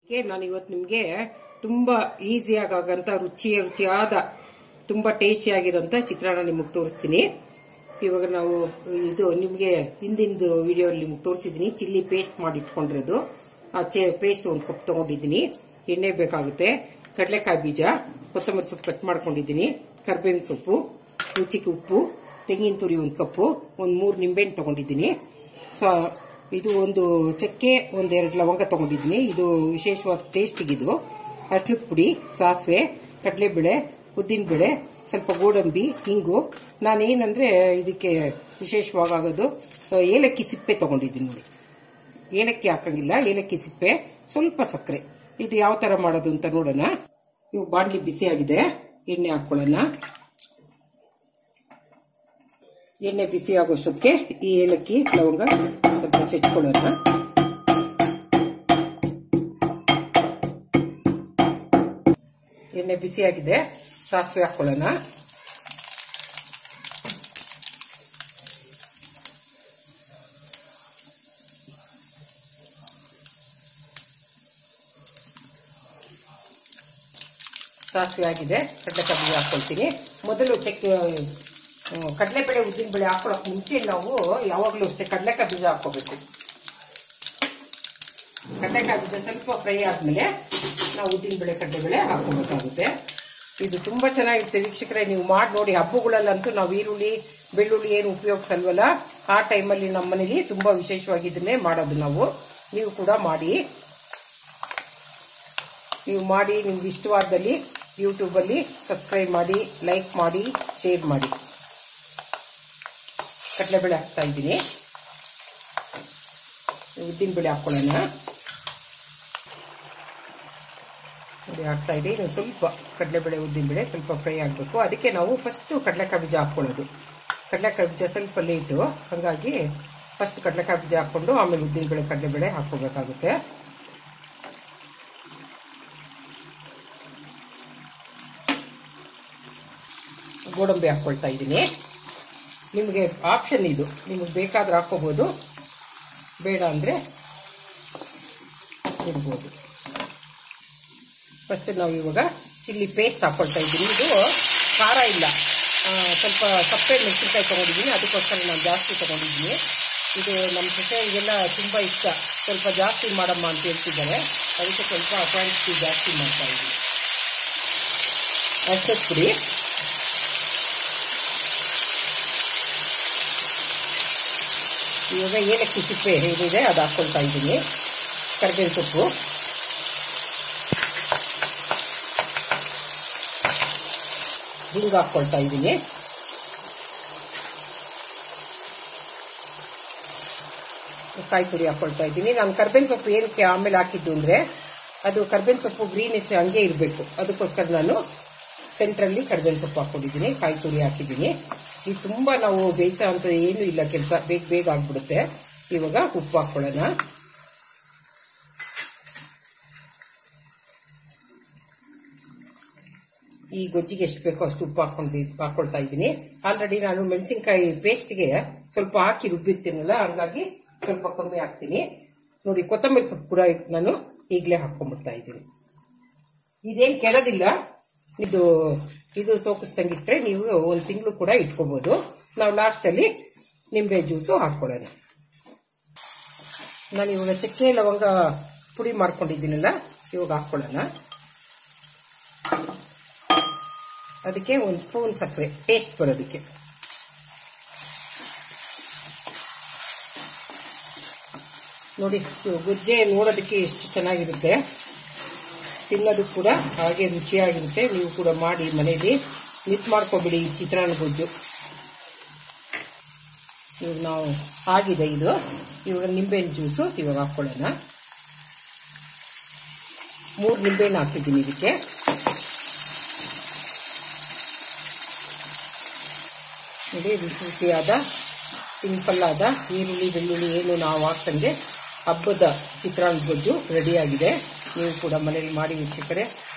ಗೆ ನಾನು ಇವತ್ತು ನಿಮಗೆ ತುಂಬಾ ಈಸಿಯಾಗಿ ಆಗಂತ ರುಚಿ ರುಚಿಯಾದ ತುಂಬಾ ಟೇಸ್ಟಿ ಆಗಿರೋಂಥ ಚಿತ್ರಾನ್ನ ನಿಮಗೆ ತೋರಿಸ್ತೀನಿ ಇವಾಗ ನಾವು ಇದು ನಿಮಗೆ ಹಿಂದಿಂದು ವಿಡಿಯೋ ನಿಮ್ಗೆ ತೋರಿಸಿದ್ದೀನಿ ಚಿಲ್ಲಿ ಪೇಸ್ಟ್ ಮಾಡಿ ಇಟ್ಕೊಂಡಿರೋದು ಆ ಪೇಸ್ಟ್ ಒಂದು ಕಪ್ ತಗೊಂಡಿದ್ದೀನಿ ಎಣ್ಣೆ ಬೇಕಾಗುತ್ತೆ ಕಡಲೆಕಾಯಿ ಬೀಜ ಕೊತ್ತಂಬರಿ ಸೊಪ್ಪು ಕಟ್ ಮಾಡ್ಕೊಂಡಿದ್ದೀನಿ ಕರ್ಬೇವಿನ ಸೊಪ್ಪು ರುಚಿಗೆ ಉಪ್ಪು ತೆಂಗಿನ ತುರಿ ಒಂದು ಕಪ್ಪು ಒಂದು ಮೂರು ನಿಂಬೆಹಣ್ಣು ತಗೊಂಡಿದ್ದೀನಿ ಸೊ ಇದು ಒಂದು ಚಕ್ಕೆ ಒಂದೆರಡು ಲವಂಗ ತಗೊಂಡಿದ್ದೀನಿ ಇದು ವಿಶೇಷವಾದ ಟೇಸ್ಟಿಗಿದು ಅರ್ಶಿದ ಪುಡಿ ಸಾಸಿವೆ ಕಡಲೆಬೇಳೆ ಉದ್ದಿನಬೇಳೆ ಸ್ವಲ್ಪ ಗೋಡಂಬಿ ಹಿಂಗು ನಾನೇನಂದ್ರೆ ಇದಕ್ಕೆ ವಿಶೇಷವಾಗೋದು ಏಲಕ್ಕಿ ಸಿಪ್ಪೆ ತಗೊಂಡಿದ್ದೀನಿ ನೋಡಿ ಏಲಕ್ಕಿ ಹಾಕಂಗಿಲ್ಲ ಏಲಕ್ಕಿ ಸಿಪ್ಪೆ ಸ್ವಲ್ಪ ಸಕ್ಕರೆ ಇದು ಯಾವ ತರ ಮಾಡೋದು ಅಂತ ನೋಡೋಣ ಇವು ಬಾಂಡ್ಲಿ ಬಿಸಿಯಾಗಿದೆ ಎಣ್ಣೆ ಹಾಕೊಳ್ಳೋಣ ಎಣ್ಣೆ ಬಿಸಿ ಆಗೋಷ್ಟೊತ್ತಿಗೆ ಈ ಏಲಕ್ಕಿ ಲವಂಗ ಸ್ವಲ್ಪ ಚೆಚ್ಕೊಳ್ಳೋಣ ಎಣ್ಣೆ ಬಿಸಿಯಾಗಿದೆ ಸಾಸಿವೆ ಹಾಕೊಳ್ಳೋಣ ಸಾಸಿವೆ ಆಗಿದೆ ಕಡಲೆಕಾಯಿ ಬೀಜ ಹಾಕೊಳ್ತೀನಿ ಮೊದಲು ಚೆಕ್ ಕಡಲೆಬೇಳೆ ಉದ್ದಿನ ಬೇಳೆ ಹಾಕೊಳ್ಳೋಕೆ ಮುಂಚೆ ನಾವು ಯಾವಾಗಲೂ ಅಷ್ಟೇ ಕಡಲೆಕಾಯಿ ಬೀಜ ಹಾಕೋಬೇಕು ಕಡಲೆಕಾಯಿ ಬೀಜ ಸ್ವಲ್ಪ ಫ್ರೈ ಆದ್ಮೇಲೆ ನಾವು ಉದ್ದಿನ ಬೇಳೆ ಕಡಲೆಬೇಳೆ ಹಾಕೋಬೇಕಾಗುತ್ತೆ ಇದು ತುಂಬಾ ಚೆನ್ನಾಗಿರುತ್ತೆ ವೀಕ್ಷಕರೇ ನೀವು ಮಾಡಿ ನೋಡಿ ಹಬ್ಬಗಳಲ್ಲಂತೂ ನಾವು ಈರುಳ್ಳಿ ಬೆಳ್ಳುಳ್ಳಿ ಏನು ಉಪಯೋಗಿಸಲ್ವಲ್ಲ ಆ ಟೈಮಲ್ಲಿ ನಮ್ಮ ಮನೇಲಿ ತುಂಬಾ ವಿಶೇಷವಾಗಿ ಇದನ್ನೇ ಮಾಡೋದು ನಾವು ನೀವು ಕೂಡ ಮಾಡಿ ನೀವು ಮಾಡಿ ನಿಮ್ಗೆ ಇಷ್ಟವಾದಲ್ಲಿ ಯೂಟ್ಯೂಬಲ್ಲಿ ಸಬ್ಸ್ಕ್ರೈಬ್ ಮಾಡಿ ಲೈಕ್ ಮಾಡಿ ಶೇರ್ ಮಾಡಿ ಕಡಲೆಬೇಳೆ ಹಾಕ್ತಾ ಇದ್ದೀನಿ ಉದ್ದಿನಬೇಳೆ ಹಾಕೊಳ್ಳೋಣ ನೋಡಿ ಹಾಕ್ತಾ ಇದೆ ಇನ್ನು ಸ್ವಲ್ಪ ಕಡಲೆಬೇಳೆ ಉದ್ದಿನಬೇಳೆ ಸ್ವಲ್ಪ ಫ್ರೈ ಆಗಬೇಕು ಅದಕ್ಕೆ ನಾವು ಫಸ್ಟ್ ಕಡಲೆಕಾಯಿ ಬೀಜ ಹಾಕೊಳ್ಳೋದು ಕಡಲೆಕಾಯಿ ಬೀಜ ಸ್ವಲ್ಪ ಲೇಟು ಹಾಗಾಗಿ ಫಸ್ಟ್ ಕಡಲೆಕಾಯಿ ಬೀಜ ಹಾಕೊಂಡು ಆಮೇಲೆ ಉದ್ದಿನಬೇಳೆ ಕಡಲೆಬೇಳೆ ಹಾಕೋಬೇಕಾಗುತ್ತೆ ಗೋಡಂಬಿ ಹಾಕ್ಕೊಳ್ತಾ ಇದ್ದೀನಿ ನಿಮಗೆ ಆಪ್ಷನ್ ಇದು ನಿಮಗೆ ಬೇಕಾದ್ರೆ ಹಾಕೋಬಹುದು ಬೇಡ ಅಂದರೆ ಇಡ್ಬೋದು ಫಸ್ಟ್ ನಾವು ಇವಾಗ ಚಿಲ್ಲಿ ಪೇಸ್ಟ್ ಹಾಕ್ಕೊಳ್ತಾ ಇದ್ದೀನಿ ಇದು ಖಾರ ಇಲ್ಲ ಸ್ವಲ್ಪ ಸಪ್ಪೆ ಮೆಣಸಿನ್ಕಾಯಿ ತೊಗೊಂಡಿದ್ದೀನಿ ಅದಕ್ಕೋಸ್ಕರ ನಾನು ಜಾಸ್ತಿ ತೊಗೊಂಡಿದ್ದೀನಿ ಇದು ನಮ್ಮ ಸೊಸೆಯರಿಗೆಲ್ಲ ತುಂಬ ಇಷ್ಟ ಸ್ವಲ್ಪ ಜಾಸ್ತಿ ಮಾಡಮ್ಮ ಅಂತ ಹೇಳ್ತಿದ್ದಾರೆ ಅದಕ್ಕೆ ಸ್ವಲ್ಪ ಕ್ವಾಂಟಿಟಿ ಜಾಸ್ತಿ ಮಾಡ್ತಾ ಇದ್ದೀನಿ ಅಷ್ಟೇ ಪುಡಿ ಇವಾಗ ಏಲಕ್ಕಿ ಸಿಪ್ಪೆ ಏನಿದೆ ಅದು ಹಾಕ್ಕೊಳ್ತಾ ಇದ್ದೀನಿ ಕರಿಬೇವಿನ ಸೊಪ್ಪು ಹಿಂಗೆ ಹಾಕ್ಕೊಳ್ತಾ ಇದ್ದೀನಿ ಕಾಯಿ ತುರಿ ಹಾಕ್ಕೊಳ್ತಾ ಇದ್ದೀನಿ ನಾನು ಕರ್ಬೇವಿನ ಸೊಪ್ಪು ಏನಕ್ಕೆ ಆಮೇಲೆ ಹಾಕಿದ್ದು ಅಂದರೆ ಅದು ಕರ್ಬೇವಿನ ಸೊಪ್ಪು ಗ್ರೀನಿಶ್ ಹಂಗೆ ಇರಬೇಕು ಅದಕ್ಕೋಸ್ಕರ ನಾನು ಸೆಂಟ್ರಲ್ಲಿ ಕರ್ಬೇವಿನ ಸೊಪ್ಪು ಹಾಕ್ಕೊಂಡಿದ್ದೀನಿ ಕಾಯಿ ತುರಿ ಹಾಕಿದ್ದೀನಿ ಇದು ತುಂಬ ನಾವು ಬೇಯಿಸೋ ಅಂತ ಏನೂ ಇಲ್ಲ ಕೆಲಸ ಬೇಗ ಬೇಗ ಆಗ್ಬಿಡುತ್ತೆ ಇವಾಗ ಉಪ್ಪು ಹಾಕ್ಕೊಳ್ಳೋಣ ಈ ಗೊಜ್ಜಿಗೆ ಎಷ್ಟು ಬೇಕೋ ಅಷ್ಟು ಉಪ್ಪು ಹಾಕೊಂಡು ಹಾಕೊಳ್ತಾ ಇದ್ದೀನಿ ಆಲ್ರೆಡಿ ನಾನು ಮೆಣಸಿನ್ಕಾಯಿ ಪೇಸ್ಟ್ಗೆ ಸ್ವಲ್ಪ ಹಾಕಿ ರುಬ್ಬಿರ್ತೀನಲ್ಲ ಹಂಗಾಗಿ ಸ್ವಲ್ಪ ಕಮ್ಮಿ ಹಾಕ್ತೀನಿ ನೋಡಿ ಕೊತ್ತಂಬರಿ ಸೊಪ್ಪು ಕೂಡ ನಾನು ಈಗಲೇ ಹಾಕೊಂಡ್ಬಿಡ್ತಾ ಇದ್ದೀನಿ ಇದೇನು ಕೆಡೋದಿಲ್ಲ ಇದು ಇದು ಸೋಕಿಸ್ದಂಗಿಟ್ರೆ ನೀವು ಒಂದು ತಿಂಗಳು ಕೂಡ ಇಟ್ಕೋಬಹುದು ನಾವು ಲಾಸ್ಟಲ್ಲಿ ನಿಂಬೆ ಜ್ಯೂಸು ಹಾಕ್ಕೊಳ್ಳೋಣ ನಾನು ಇವಾಗ ಚಕ್ಕೆ ಲವಂಗ ಪುಡಿ ಮಾಡ್ಕೊಂಡಿದ್ದೀನಲ್ಲ ಇವಾಗ ಹಾಕ್ಕೊಳ್ಳೋಣ ಅದಕ್ಕೆ ಒಂದು ಸ್ಪೂನ್ ಸಕ್ಕರೆ ಟೇಸ್ಟ್ ಬರೋದಕ್ಕೆ ನೋಡಿ ಗುಜ್ಜೆ ನೋಡೋದಕ್ಕೆ ಎಷ್ಟು ಚೆನ್ನಾಗಿರುತ್ತೆ ತಿನ್ನೋದು ಕೂಡ ಹಾಗೆ ರುಚಿಯಾಗಿರುತ್ತೆ ನೀವು ಕೂಡ ಮಾಡಿ ಮನೇಲಿ ಮಿಸ್ ಮಾಡ್ಕೊಬಿಡಿ ಈ ಚಿತ್ರಾನ್ನ ಗೊಜ್ಜು ಇವಾಗ ನಾವು ಆಗಿದೆ ಇದು ಇವಾಗ ನಿಂಬೆಹಣ್ಣು ಜ್ಯೂಸು ಇವಾಗ ಹಾಕ್ಕೊಳ್ಳೋಣ ಮೂರು ನಿಂಬೆಹಣ್ಣು ಹಾಕಿದ್ದೀನಿ ಇದಕ್ಕೆ ನೋಡಿ ರುಚಿ ರುಚಿಯಾದ ಸಿಂಪಲ್ ಆದ ಈರುಳ್ಳಿ ಬೆಳ್ಳುಳ್ಳಿ ಏನು ನಾವು ಹಾಕ್ತಂಗೆ ಹಬ್ಬದ ಚಿತ್ರಾನ್ನ ಗೊಜ್ಜು ರೆಡಿಯಾಗಿದೆ ನೀವು ಕೂಡ ಮನೇಲಿ ಮಾಡಿ ವೀಕ್ಷಕರೇ